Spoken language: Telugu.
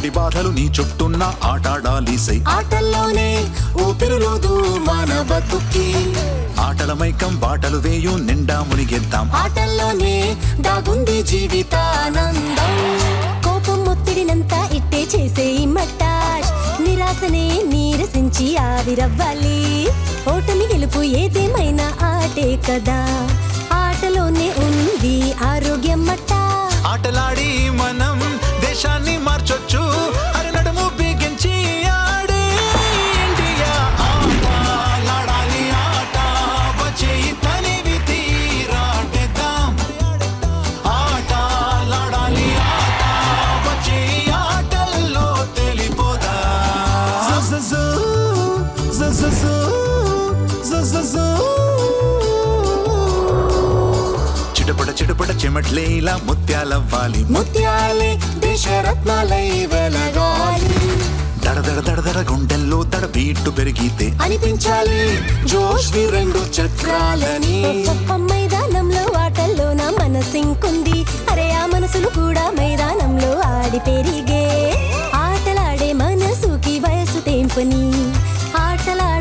కోటి బాధలు నీ చుట్టున్న ఆటాడాలి సై ఆటల్లోనే ఊపిరులోదు మన బతుకి ఆటల మైకం బాటలు వేయు నిండా మునిగెద్దాం ఆటల్లోనే దాగుంది జీవితానందం కోపం ఒత్తిడినంతా ఇట్టే చేసే ఈ మట్టాష్ నిరాశనే నీరసించి ఆవిరవ్వాలి ఓటమి గెలుపు ఏదేమైనా ఆటే కదా ఆటలోనే ఉంది ఆరోగ్యం మట్టా ఆటలాడి మనం దేశాన్ని మార్చొచ్చు అరి నడుము బిగించి ఆడే ఇండియా ఆటలాడాలి ఆట వచ్చేయి తనివి తీరాటేద్దాం ఆటలాడాలి ఆట వచ్చేయి ఆటల్లో తెలిపోదా జజజూ, జజజూ, జజజూ. చిటపట చిటపట చెమట్లే ఇలా ముత్యాలవ్వాలి ముత్యాలే దేశరత్నాలై వెలగాలి దడదడ దడదడ గుండెల్లో దడ బీట్టు పెరిగితే అనిపించాలి జోష్ వి రెండు చక్రాలని మైదానంలో ఆటల్లో నా మనసింకుంది అరే ఆ మనసులు కూడా మైదానంలో ఆడి పెరిగే ఆటలాడే మనసుకి వయసు తెంపని ఆటలాడే